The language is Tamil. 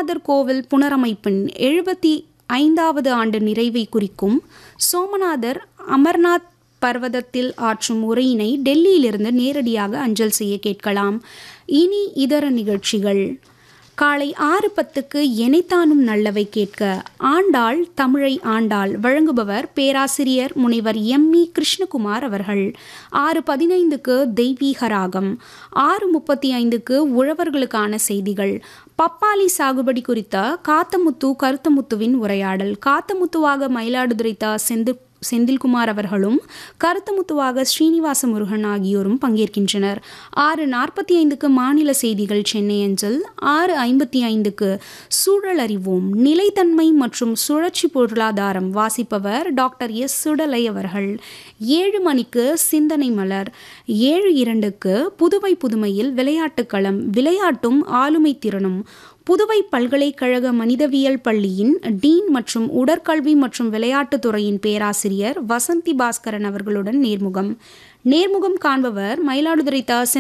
சோமநாதர் கோவில் புனரமைப்பின் எழுபத்தி ஐந்தாவது ஆண்டு நிறைவை குறிக்கும் சோமநாதர் அமர்நாத் பர்வதத்தில் ஆற்றும் உரையினை டெல்லியிலிருந்து நேரடியாக அஞ்சல் செய்ய கேட்கலாம் இனி இதர நிகழ்ச்சிகள் காலை ஆறு பத்துக்கு எனைத்தானும் நல்லவை கேட்க ஆண்டாள் தமிழை ஆண்டாள் வழங்குபவர் பேராசிரியர் முனைவர் எம் இ கிருஷ்ணகுமார் அவர்கள் ஆறு பதினைந்துக்கு தெய்வீக ராகம் ஆறு முப்பத்தி ஐந்துக்கு உழவர்களுக்கான செய்திகள் பப்பாளி சாகுபடி குறித்த காத்தமுத்து கருத்தமுத்துவின் உரையாடல் காத்தமுத்துவாக மயிலாடுதுறை தா செந்து செந்தில்குமார் அவர்களும் கருத்தமுத்துவாக ஸ்ரீனிவாச முருகன் ஆகியோரும் பங்கேற்கின்றனர் ஆறு நாற்பத்தி ஐந்துக்கு மாநில செய்திகள் சென்னை அஞ்சல் ஆறு ஐம்பத்தி ஐந்துக்கு சூழல் அறிவோம் நிலைத்தன்மை மற்றும் சுழற்சி பொருளாதாரம் வாசிப்பவர் டாக்டர் எஸ் சுடலை அவர்கள் ஏழு மணிக்கு சிந்தனை மலர் ஏழு இரண்டுக்கு புதுவை புதுமையில் விளையாட்டுக்களம் விளையாட்டும் ஆளுமை திறனும் புதுவை பல்கலைக்கழக மனிதவியல் பள்ளியின் டீன் மற்றும் உடற்கல்வி மற்றும் விளையாட்டுத் துறையின் பேராசிரியர் வசந்தி பாஸ்கரன் அவர்களுடன் நேர்முகம் நேர்முகம் காண்பவர் மயிலாடுதுறை தா